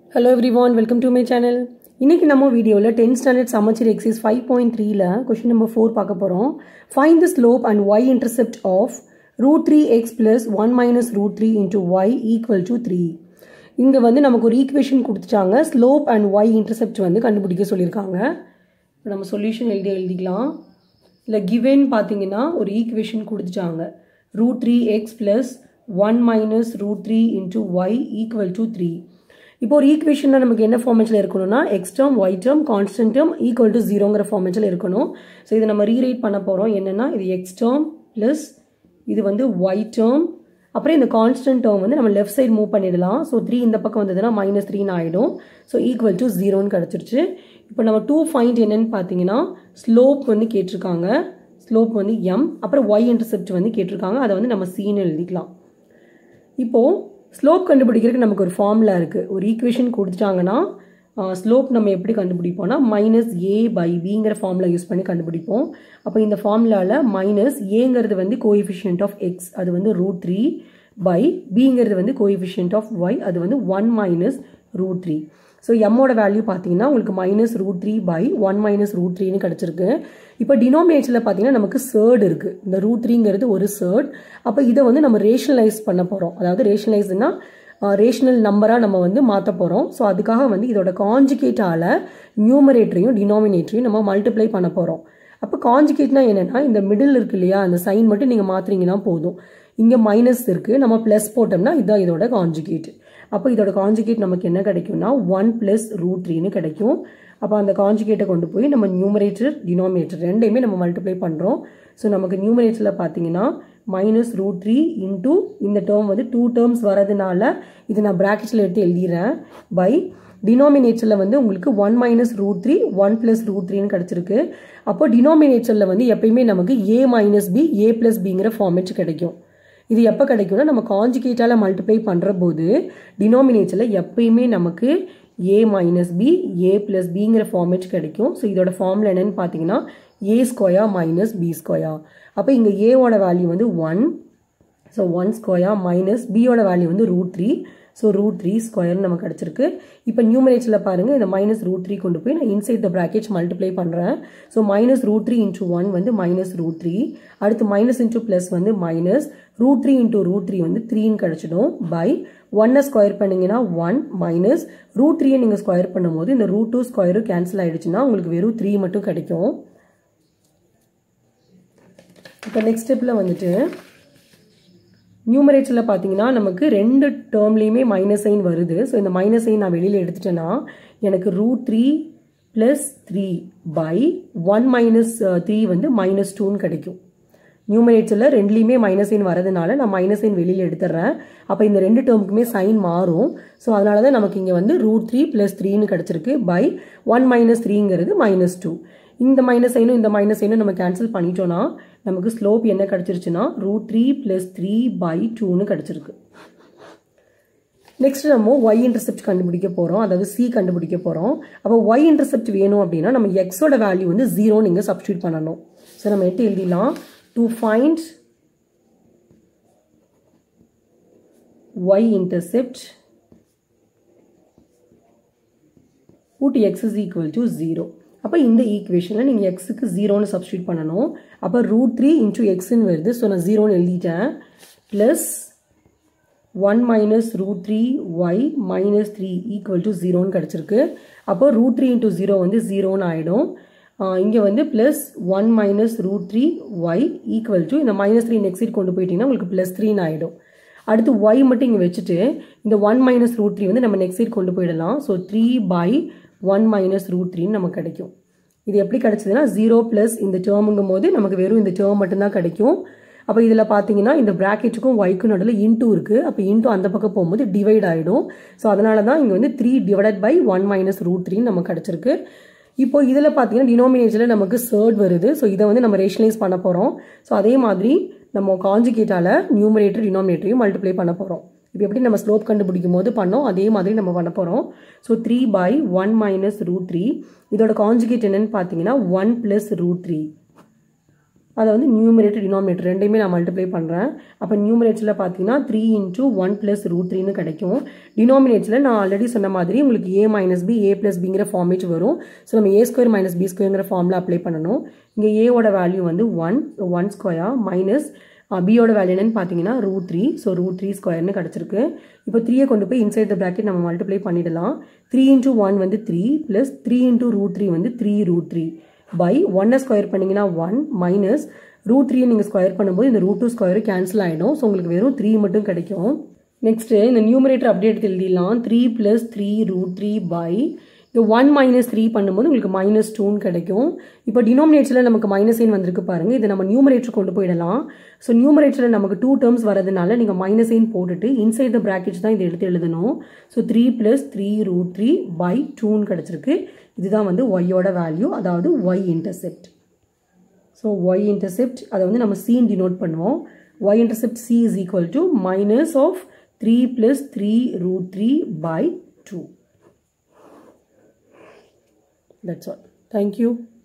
Hello every one welcome to my channel இன்றைக்கி நம்ம வீடியோவில் tenth standard Samacheer exercise five point த்ரீல கொஷின் நம்பர் ஃபோர் பார்க்க போகிறோம் find the slope and Y intercept of root three X plus one minus root three into Y equal to three இங்கே வந்து நமக்கு ஒரு ஈக்குவேஷன் கொடுத்துட்டாங்க ஸ்லோப் அண்ட் ஒய் இன்டர்செப்ட் வந்து கண்டுபிடிக்க சொல்லியிருக்காங்க இப்போ நம்ம சொல்யூஷன் எழுதி எழுதிக்கலாம் இல்லை கிவன் பார்த்தீங்கன்னா ஒரு ஈக்குவேஷன் கொடுத்துட்டாங்க root three X plus one minus root three into Y equal to three இப்போ ஒரு ஈக்குவேஷனில் நமக்கு என்ன ஃபார்மேட்டில் இருக்கணும்னா X term Y term constant term equal to ஜீரோங்கிற ஃபார்மேட்டில் இருக்கணும் ஸோ இதை நம்ம ரீரைட் பண்ண போகிறோம் என்னென்னா இது எக்ஸ் டேர்ம் ப்ளஸ் இது வந்து ஒய் டேர்ம் அப்புறம் இந்த கான்ஸ்டன்ட் டேர்ம் வந்து நம்ம லெஃப்ட் சைடு மூவ் பண்ணிடலாம் ஸோ த்ரீ இந்த பக்கம் வந்ததுன்னா மைனஸ் த்ரீன்னு ஆகிடும் ஸோ ஈக்குவல் டு ஜீரோன்னு கிடச்சிருச்சு இப்போ நம்ம டூ ஃபைண்ட் என்னன்னு பார்த்தீங்கன்னா ஸ்லோப் வந்து கேட்டிருக்காங்க ஸ்லோப் வந்து எம் அப்புறம் ஒய் இன்டர்செப்ட் வந்து கேட்டிருக்காங்க அதை வந்து நம்ம சீன்னு எழுதிக்கலாம் இப்போது ஸ்லோப் கண்டுபிடிக்கிறதுக்கு நமக்கு ஒரு ஃபார்முலா இருக்குது ஒரு ஈக்குவேஷன் கொடுத்துட்டாங்கன்னா ஸ்லோப் நம்ம எப்படி கண்டுபிடிப்போம்னா மைனஸ் ஏ பை பிங்கிற ஃபார்முலா யூஸ் பண்ணி கண்டுபிடிப்போம் அப்போ இந்த ஃபார்முலாவில் மைனஸ் ஏங்கிறது வந்து கோஎஃபிஷியன்ட் ஆஃப் எக்ஸ் அது வந்து ரூட் த்ரீ பை பிங்கிறது வந்து கோஎஃபிஷியன்ட் ஆஃப் ஒய் அது வந்து one minus root three so எம்மோட வேல்யூ பார்த்தீங்கன்னா உங்களுக்கு minus root three by one minus root த்ரீன்னு கிடச்சிருக்கு இப்போ டினோமினேட்டரில் பார்த்தீங்கன்னா நமக்கு சேர்ட் இருக்குது இந்த ரூட் த்ரீங்கிறது ஒரு சேர்ட் அப்போ இதை வந்து நம்ம ரேஷனலைஸ் பண்ண போகிறோம் அதாவது ரேஷனலைஸ்னா ரேஷனல் நம்பராக நம்ம வந்து மாற்ற போகிறோம் ஸோ அதுக்காக வந்து இதோட காஞ்சிகேட்டால் நியூமரேட்டரையும் டினாமினேட்டரையும் நம்ம மல்டிப்ளை பண்ண போகிறோம் அப்போ காஞ்சிகேட்னா என்னென்னா இந்த மிடில் இருக்கு இல்லையா அந்த சைன் மட்டும் நீங்கள் மாற்றுறீங்கன்னா போதும் இங்கே மைனஸ் இருக்குது நம்ம ப்ளஸ் போட்டோம்னா இதுதான் இதோட காஞ்சிகேட் அப்போ இதோட காஞ்சிகேட் நமக்கு என்ன கிடைக்கும்னா ஒன் ப்ளஸ் ரூட் த்ரீன்னு கிடைக்கும் அப்போ அந்த காஞ்சிகேட்டை கொண்டு போய் நம்ம நியூமரேட்டர் டினாமினேட்டர் ரெண்டையுமே நம்ம மல்டிப்ளை பண்ணுறோம் ஸோ நமக்கு நியூமரேட்டரில் பார்த்தீங்கன்னா மைனஸ் ரூட் த்ரீ இன்டூ இந்த டேர்ம் வந்து டூ டேர்ம்ஸ் வரதுனால இது நான் ப்ராக்கெட்ஸில் எடுத்து எழுதிடுறேன் பை டினாமினேட்டரில் வந்து உங்களுக்கு one minus root three one plus root த்ரீன்னு கிடச்சிருக்கு அப்போ டினாமினேட்டரில் வந்து எப்பயுமே நமக்கு A minus B A plus பிங்கிற ஃபார்மேட் கிடைக்கும் இது எப்போ கிடைக்கும்னா நம்ம காஞ்சிகேட்டால் மல்டிப்ளை பண்ணுற போது டினாமினேட்டரில் எப்பயுமே நமக்கு A minus B A plus பிங்கிற ஃபார்மேட் கிடைக்கும் ஸோ இதோட ஃபார்முலா என்னன்னு பார்த்தீங்கன்னா A square minus B square அப்போ இங்கே ஏவோட வேல்யூ வந்து one so one square minus பியோட வேல்யூ வந்து root three so root three ஸ்கொயர்னு நமக்கு கிடச்சிருக்கு இப்போ நியூமரேட்டரில் பாருங்கள் இந்த மைனஸ் ரூட் த்ரீ கொண்டு போய் நான் இன்சைட் த ப்ராக்கெட்ஸ் மல்டிப்ளை பண்ணுறேன் so minus root three into one வந்து மைனஸ் ரூட் த்ரீ அடுத்து மைனஸ் இன்ட்டு ப்ளஸ் வந்து minus root three into root three வந்து த்ரீன்னு கிடச்சிடும் பை ஒன்னை ஸ்கொயர் பண்ணிங்கன்னா ஒன் மைனஸ் ரூட் த்ரீயை நீங்கள் ஸ்கொயர் பண்ணும்போது இந்த ரூட் டூ ஸ்கொயரும் கேன்சல் ஆகிடுச்சுன்னா உங்களுக்கு வெறும் த்ரீ மட்டும் கிடைக்கும் இப்போ நெக்ஸ்ட் ஸ்டெப்பில் வந்துட்டு நியூமரேட்டரில் பார்த்தீங்கன்னா நமக்கு ரெண்டு டேர்ம்லேயுமே மைனஸ் சைன் வருது ஸோ இந்த மைனஸ் சைன் நான் வெளியில் எடுத்துட்டேன்னா எனக்கு root three plus three by one minus three வந்து மைனஸ் டூன்னு கிடைக்கும் நியூமரேட்டரில் ரெண்டுலேயுமே மைனஸ் சைன் வரதுனால நான் மைனஸ் சைன் வெளியில் எடுத்துடுறேன் அப்போ இந்த ரெண்டு டேர்முக்குமே சைன் மாறும் ஸோ அதனால தான் நமக்கு இங்கே வந்து ரூட் த்ரீ ப்ளஸ் த்ரீன்னு கிடச்சிருக்கு பை ஒன் மைனஸ் த்ரீங்கிறது மைனஸ் டூ இந்த மைனஸ் சைனும் இந்த மைனஸ் சைனும் நம்ம கேன்சல் பண்ணிட்டோம்னா நமக்கு ஸ்லோப் என்ன கிடச்சிருச்சுன்னா root three plus three by டூன்னு கிடச்சிருக்கு நெக்ஸ்ட் நம்ம ஒய் இன்டர்செப்ட் கண்டுபிடிக்க போகிறோம் அதாவது சி கண்டுபிடிக்க போகிறோம் அப்போ ஒய் இன்டர்செப்ட் வேணும் அப்படின்னா நம்ம எக்ஸோட வேல்யூ வந்து ஜீரோ நீங்கள் சப்ஸ்டியூட் பண்ணணும் ஸோ நம்ம எட்டு எழுதிடலாம் to find Y intercept put x is equal to 0 அப்போ இந்த ஈக்குவேஷனில் நீங்கள் எக்ஸுக்கு ஜீரோன்னு சப்ஸ்டியூட் பண்ணணும் அப்போ ரூட் த்ரீ இன்டூ எக்ஸ்ன்னு வருது ஸோ நான் ஜீரோன்னு எழுதிட்டேன் plus one minus root three Y minus three equal to ஜீரோன்னு கிடச்சிருக்கு அப்போ ரூட் த்ரீ இன்டூ ஜீரோ வந்து ஜீரோன்னு ஆகிடும் இங்கே வந்து plus one minus root three Y equal to இந்த மைனஸ் த்ரீ நெக்ஸ்ட் சைட் கொண்டு போயிட்டீங்கன்னா உங்களுக்கு ப்ளஸ் த்ரீன்னு ஆகிடும் அடுத்து ஒய் மட்டும் இங்கே வச்சுட்டு இந்த ஒன் மைனஸ் ரூட் த்ரீ வந்து நம்ம நெக்ஸ்ட் சைட் கொண்டு போயிடலாம் so three by one minus root த்ரீன்னு நமக்கு கிடைக்கும் இது எப்படி கிடைச்சதுன்னா ஜீரோ ப்ளஸ் இந்த டேர்முங்கும் போது நமக்கு வெறும் இந்த டேர்ம் மட்டும்தான் கிடைக்கும் அப்போ இதில் பார்த்தீங்கன்னா இந்த ப்ராக்கெட்டுக்கும் ஒய்க்கும் நடுவில் இன்டூ இருக்குது அப்போ இன்டூ அந்த பக்கம் போகும்போது டிவைட் ஆகிடும் ஸோ அதனால தான் இங்கே வந்து three divided by one minus root த்ரீன்னு நமக்கு கிடச்சிருக்கு இப்போ இதில் பார்த்தீங்கன்னா டினோமினேட்டரில் நமக்கு சேர்ட் வருது ஸோ இதை வந்து நம்ம ரேஷனலைஸ் பண்ண போகிறோம் ஸோ அதே மாதிரி நம்ம காஞ்சிகேட்டால் நியூமரேட்டர் டினோமினேட்டரையும் மல்டிப்ளை பண்ண போகிறோம் இப்போ எப்படி நம்ம ஸ்லோப் கண்டுபிடிக்கும் போது பண்ணோம் அதே மாதிரி நம்ம பண்ண போகிறோம் so three by one minus root three இதோட காஞ்சுகேட் என்னன்னு பார்த்தீங்கன்னா ஒன் ப்ளஸ் ரூட் த்ரீ அதை வந்து நியூமரேட்டர் டினாமினேட்டர் ரெண்டையுமே நான் மல்டிப்ளை பண்ணுறேன் அப்போ நியூமரேட்டரில் பார்த்தீங்கன்னா three into one plus root த்ரீன்னு கிடைக்கும் டினாமினேட்டரில் நான் ஆல்ரெடி சொன்ன மாதிரி உங்களுக்கு A minus B A plus பிங்கிற ஃபார்மேட் வரும் ஸோ நம்ம ஏ ஸ்கொயர் மைனஸ் பி ஸ்கொயருங்கிற ஃபார்மில் அப்ளை பண்ணணும் இங்கே ஏவோட வேல்யூ வந்து ஒன் ஒன் ஸ்கொயர் மைனஸ் பியோட வேல்யூ என்னன்னு பார்த்தீங்கன்னா root three so root three ஸ்கொயர்னு கிடச்சிருக்கு இப்போ த்ரீயை கொண்டு போய் இன்சைட் த ப்ராக்கெட் நம்ம மல்டிப்ளை பண்ணிடலாம் த்ரீ இன்ட்டு ஒன் வந்து three plus three into root three வந்து த்ரீ ரூட் த்ரீ பை ஒன்னை ஸ்கொயர் பண்ணிங்கன்னா ஒன் மைனஸ் ரூட் த்ரீ நீங்கள் ஸ்கொயர் பண்ணும்போது இந்த ரூட் டூ ஸ்கொயர் கேன்சல் ஆகிடும் ஸோ உங்களுக்கு வெறும் த்ரீ மட்டும் கிடைக்கும் நெக்ஸ்ட்டு இந்த நியூமரேட்டர் அப்டேட் எடுத்து எழுதிடலாம் three plus three root three by இந்த ஒன் மைனஸ் த்ரீ பண்ணும்போது உங்களுக்கு மைனஸ் டூன்னு கிடைக்கும் இப்போ டினாமினேட்டரில் நமக்கு மைனஸ் சைன் வந்திருக்கு பாருங்கள் இதை நம்ம நியூமரேட்டர் கொண்டு போயிடலாம் ஸோ நியூமரேட்டரில் நமக்கு டூ டேர்ம்ஸ் வரதுனால நீங்கள் மைனஸ் சைன் போட்டுட்டு இன்சைட் த ப்ராக்கெட்ஸ் தான் இதை எடுத்து எழுதணும் so three plus three root three by டூன்னு கிடச்சிருக்கு இதுதான் வந்து ஒய்யோட வேல்யூ அதாவது Y intercept so Y intercept அதை வந்து நம்ம சீன் டினோட் பண்ணுவோம் Y intercept C is equal to minus of three plus three root three by two That's all. Thank you.